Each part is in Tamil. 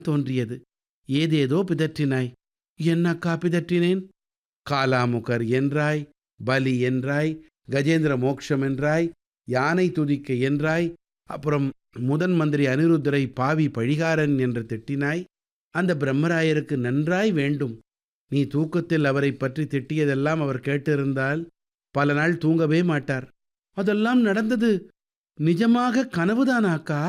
தோன்றியது ஏதேதோ பிதற்றினாய் என்னக்கா பிதற்றினேன் காலாமுகர் என்றாய் பலி என்றாய் கஜேந்திர மோக்ஷம் என்றாய் யானை துதிக்க என்றாய் அப்புறம் முதன் மந்திரி அனிருத்தரை பாவி பழிகாரன் என்று திட்டினாய் அந்த பிரம்மராயருக்கு நன்றாய் வேண்டும் நீ தூக்கத்தில் அவரை பற்றி திட்டியதெல்லாம் அவர் கேட்டிருந்தால் பல நாள் தூங்கவே மாட்டார் அதெல்லாம் நடந்தது நிஜமாக கனவுதானாக்கா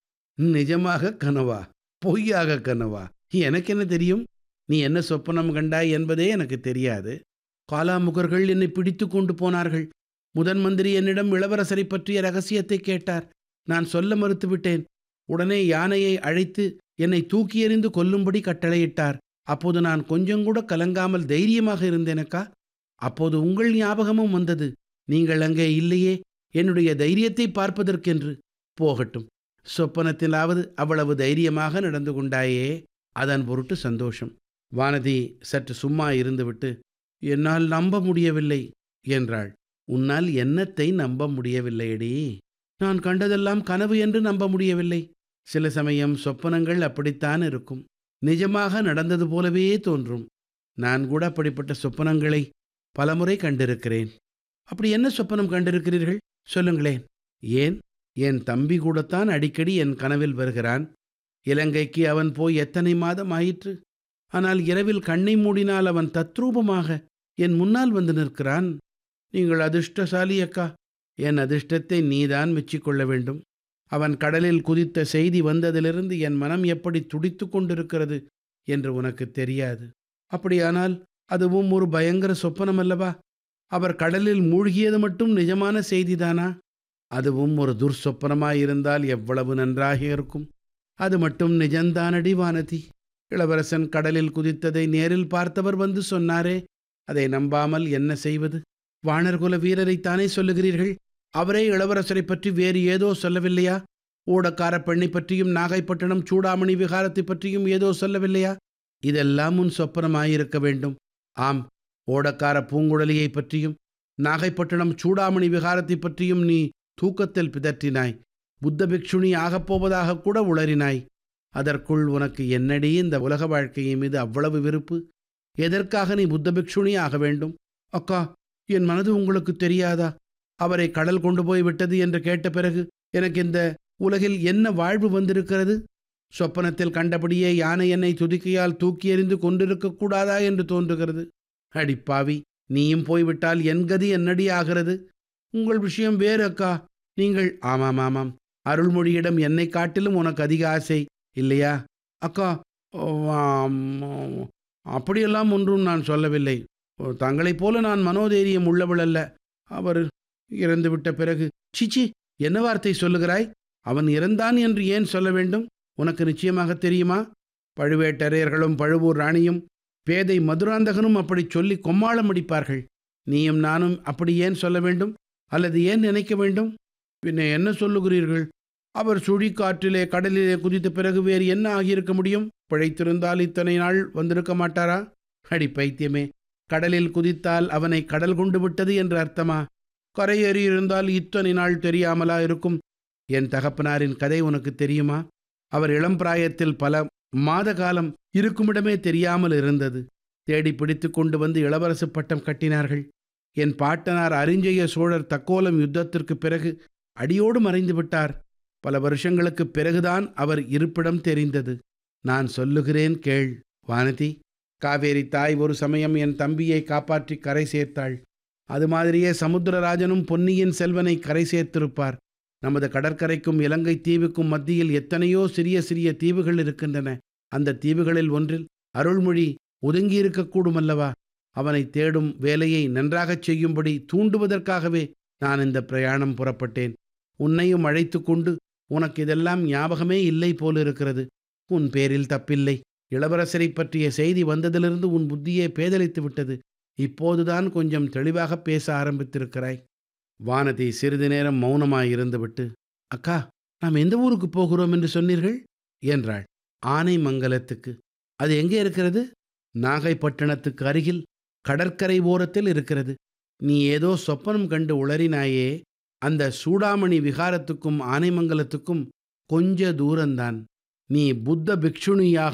நிஜமாக கனவா பொய்யாக கனவா எனக்கு என்ன தெரியும் நீ என்ன சொப்பனம் கண்டாய் என்பதே எனக்கு தெரியாது காலாமுகர்கள் என்னை பிடித்து கொண்டு போனார்கள் முதன் மந்திரி என்னிடம் இளவரசரை பற்றிய ரகசியத்தை கேட்டார் நான் சொல்ல மறுத்துவிட்டேன் உடனே யானையை அழைத்து என்னை தூக்கி எறிந்து கொல்லும்படி கட்டளையிட்டார் அப்போது நான் கொஞ்சம் கூட கலங்காமல் தைரியமாக இருந்தேனக்கா அப்போது உங்கள் ஞாபகமும் வந்தது நீங்கள் அங்கே இல்லையே என்னுடைய தைரியத்தை பார்ப்பதற்கென்று போகட்டும் சொப்பனத்திலாவது அவ்வளவு தைரியமாக நடந்து கொண்டாயே அதன் பொருட்டு சந்தோஷம் வானதி சற்று சும்மா இருந்துவிட்டு என்னால் நம்ப முடியவில்லை என்றாள் உன்னால் என்னத்தை நம்ப முடியவில்லையடி நான் கண்டதெல்லாம் கனவு என்று நம்ப முடியவில்லை சில சமயம் சொப்பனங்கள் அப்படித்தான் இருக்கும் நிஜமாக நடந்தது போலவே தோன்றும் நான் கூட அப்படிப்பட்ட சொப்பனங்களை பலமுறை கண்டிருக்கிறேன் அப்படி என்ன சொப்பனம் கண்டிருக்கிறீர்கள் சொல்லுங்களேன் ஏன் என் தம்பி கூடத்தான் அடிக்கடி என் கனவில் வருகிறான் இலங்கைக்கு அவன் போய் எத்தனை மாதம் ஆயிற்று ஆனால் இரவில் கண்ணை மூடினால் அவன் தத்ரூபமாக என் முன்னால் வந்து நிற்கிறான் நீங்கள் அதிர்ஷ்டசாலி அக்கா என் அதிர்ஷ்டத்தை நீதான் மெச்சிக்கொள்ள வேண்டும் அவன் கடலில் குதித்த செய்தி வந்ததிலிருந்து என் மனம் எப்படி துடித்து கொண்டிருக்கிறது என்று உனக்கு தெரியாது அப்படியானால் அதுவும் ஒரு பயங்கர சொப்பனம் அல்லவா அவர் கடலில் மூழ்கியது மட்டும் நிஜமான செய்திதானா அதுவும் ஒரு துர்சொப்பனமாயிருந்தால் எவ்வளவு நன்றாக இருக்கும் அது மட்டும் நிஜந்தானடி வானதி இளவரசன் கடலில் குதித்ததை நேரில் பார்த்தவர் வந்து சொன்னாரே அதை நம்பாமல் என்ன செய்வது வானர்குல வீரரைத்தானே சொல்லுகிறீர்கள் அவரே இளவரசரை பற்றி வேறு ஏதோ சொல்லவில்லையா ஊடக்கார பெண்ணை பற்றியும் நாகைப்பட்டினம் சூடாமணி விகாரத்தை பற்றியும் ஏதோ சொல்லவில்லையா இதெல்லாம் உன் சொப்பனமாயிருக்க வேண்டும் ஆம் ஓடக்கார பூங்குழலியை பற்றியும் நாகைப்பட்டினம் சூடாமணி விகாரத்தை பற்றியும் நீ தூக்கத்தில் பிதற்றினாய் புத்த பிக்ஷுனி ஆகப்போவதாக கூட உளறினாய் அதற்குள் உனக்கு என்னடி இந்த உலக வாழ்க்கையின் மீது அவ்வளவு வெறுப்பு எதற்காக நீ புத்த பிக்ஷுனி ஆக வேண்டும் அக்கா என் மனது உங்களுக்கு தெரியாதா அவரை கடல் கொண்டு போய் விட்டது என்று கேட்ட பிறகு எனக்கு இந்த உலகில் என்ன வாழ்வு வந்திருக்கிறது சொப்பனத்தில் கண்டபடியே யானை என்னை துதிக்கையால் தூக்கி எறிந்து கொண்டிருக்க கூடாதா என்று தோன்றுகிறது அடிப்பாவி நீயும் போய்விட்டால் என் கதி என்னடி ஆகிறது உங்கள் விஷயம் வேறு அக்கா நீங்கள் ஆமாம் ஆமாம் அருள்மொழியிடம் என்னை காட்டிலும் உனக்கு அதிக ஆசை இல்லையா அக்கா ஆம், அப்படியெல்லாம் ஒன்றும் நான் சொல்லவில்லை தங்களைப் போல நான் மனோதைரியம் உள்ளவள் அல்ல அவர் இறந்துவிட்ட பிறகு சிச்சி என்ன வார்த்தை சொல்லுகிறாய் அவன் இறந்தான் என்று ஏன் சொல்ல வேண்டும் உனக்கு நிச்சயமாக தெரியுமா பழுவேட்டரையர்களும் பழுவூர் ராணியும் பேதை மதுராந்தகனும் அப்படி சொல்லி கொம்மாளம் அடிப்பார்கள் நீயும் நானும் அப்படி ஏன் சொல்ல வேண்டும் அல்லது ஏன் நினைக்க வேண்டும் பின்ன என்ன சொல்லுகிறீர்கள் அவர் சுழிக்காற்றிலே கடலிலே குதித்த பிறகு வேறு என்ன ஆகியிருக்க முடியும் பிழைத்திருந்தால் இத்தனை நாள் வந்திருக்க மாட்டாரா அடி பைத்தியமே கடலில் குதித்தால் அவனை கடல் கொண்டு விட்டது என்று அர்த்தமா கரையேறி இருந்தால் இத்தனை நாள் தெரியாமலா இருக்கும் என் தகப்பனாரின் கதை உனக்கு தெரியுமா அவர் இளம் பிராயத்தில் பல மாத காலம் இருக்குமிடமே தெரியாமல் இருந்தது தேடி பிடித்து கொண்டு வந்து இளவரசு பட்டம் கட்டினார்கள் என் பாட்டனார் அரிஞ்சய சோழர் தக்கோலம் யுத்தத்திற்கு பிறகு அடியோடு மறைந்து விட்டார் பல வருஷங்களுக்குப் பிறகுதான் அவர் இருப்பிடம் தெரிந்தது நான் சொல்லுகிறேன் கேள் வானதி காவேரி தாய் ஒரு சமயம் என் தம்பியை காப்பாற்றி கரை சேர்த்தாள் அது மாதிரியே சமுத்திரராஜனும் பொன்னியின் செல்வனை கரை சேர்த்திருப்பார் நமது கடற்கரைக்கும் இலங்கை தீவுக்கும் மத்தியில் எத்தனையோ சிறிய சிறிய தீவுகள் இருக்கின்றன அந்த தீவுகளில் ஒன்றில் அருள்மொழி ஒதுங்கியிருக்கக்கூடும் அல்லவா அவனை தேடும் வேலையை நன்றாகச் செய்யும்படி தூண்டுவதற்காகவே நான் இந்த பிரயாணம் புறப்பட்டேன் உன்னையும் அழைத்து கொண்டு உனக்கு இதெல்லாம் ஞாபகமே இல்லை போலிருக்கிறது உன் பேரில் தப்பில்லை இளவரசரை பற்றிய செய்தி வந்ததிலிருந்து உன் புத்தியே பேதலித்து விட்டது இப்போதுதான் கொஞ்சம் தெளிவாக பேச ஆரம்பித்திருக்கிறாய் வானதி சிறிது நேரம் மௌனமாய் இருந்துவிட்டு அக்கா நாம் எந்த ஊருக்கு போகிறோம் என்று சொன்னீர்கள் என்றாள் ஆனைமங்கலத்துக்கு அது எங்கே இருக்கிறது நாகைப்பட்டினத்துக்கு அருகில் கடற்கரை ஓரத்தில் இருக்கிறது நீ ஏதோ சொப்பனம் கண்டு உளறினாயே அந்த சூடாமணி விகாரத்துக்கும் ஆனைமங்கலத்துக்கும் கொஞ்ச தூரம்தான் நீ புத்த பிக்ஷுணியாக